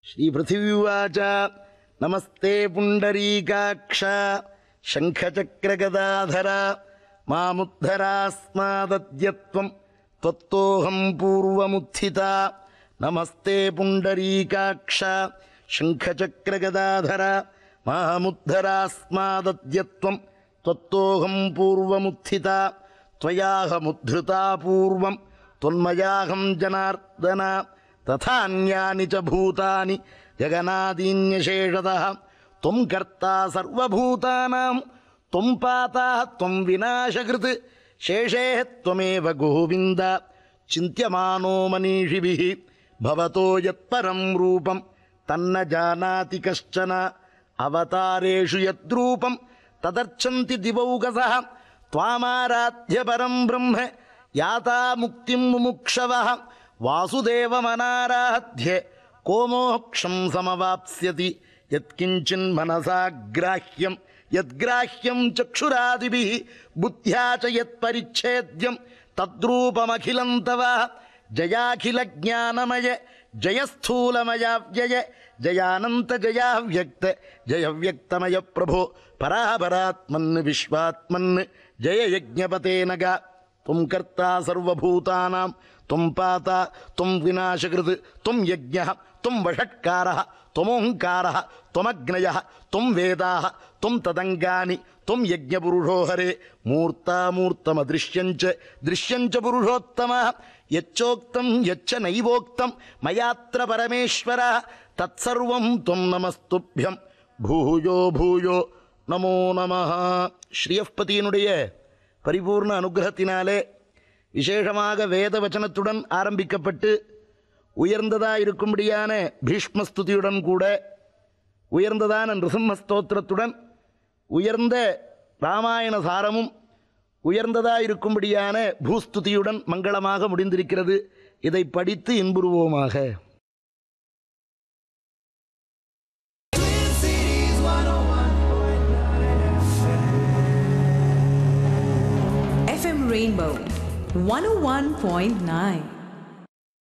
శ్రీపృథివ్యాచ నమస్తే పుండరీకాక్ష శంఖచక్రగదాధర మాముద్ధరాస్మాదద్యత్వం త్వత్తోహం పూర్వముత్థిత నమస్తే పుండరీకాక్ష శంఖచక్రగదాధర మాముద్ధరాస్మాదద్యత్వం త్వత్తోహం పూర్వముత్థిత త్వయాహముద్ధృతా పూర్వం త్వన్మయాహం జనార్దన తథాన్యాని చ భూతాని జగనాదీన్యశేషతః త్వం కర్తా సర్వభూతానాం త్వం పాతా త్వం వినాశకృత్ శేషే త్వమేవ గోవింద చింత్యమానో మనీషిభిः భవతో యత్పరం రూపం తన్న జానాతి కశ్చన అవతారేషు యద్రూపం తదర్చంతి దివౌకసः త్వామారాధ్య పరం బ్రహ్మ యాతా ముక్తిం ముముక్షవ వాసుదేవమనారాధ్య కోమోక్షం సమవాప్స్యతి యత్కించిన్ మనసా గ్రాహ్యం యద్గ్రాహ్యం చక్షురాదిభిः బుద్ధ్యా చ యత్పరిచ్ఛేద్యం తద్రూపమఖిలం తవ జయాఖిల జ్ఞానమయ జయ స్థూలమయ వ్యయ జయానంత జయా వ్యక్త జయ వ్యక్తమయ ప్రభో పరాపరాత్మన్ విశ్వాత్మన్ జయ యజ్ఞపతే నగా త్వం కర్తా సర్వభూతానాం త్వం పాత త్వం వినాశకృత్ త్వం యజ్ఞ త్వం వషట్కార త్వమోంకార త్వమగ్నయ త్వం వేదా త్వం తదంగాని త్వం యజ్ఞపురుషో హరే మూర్తామూర్తమదృశ్యంచ దృశ్యంచ పురుషోత్తమ యచ్చోక్తం యచ్చ నైవోక్తం మయాత్ర పరమేశ్వర తత్సర్వం త్వం నమస్తుభ్యం భూయో భూయో நமோ நம ஸ்ரீயப்பதியினுடைய பரிபூர்ண அனுகிரகத்தினாலே விசேஷமாக வேத வச்சனத்துடன் ஆரம்பிக்கப்பட்டு உயர்ந்ததா இருக்கும்படியான பீஷ்மஸ்துதியுடன் கூட உயர்ந்ததான நிருசிம்ம ஸ்தோத்திரத்துடன் உயர்ந்த ராமாயண சாரமும் உயர்ந்ததா இருக்கும்படியான பூஸ்துதியுடன் மங்களமாக முடிந்திருக்கிறது இதை படித்து இன்புறுவோமாக FM Rainbow 101.9.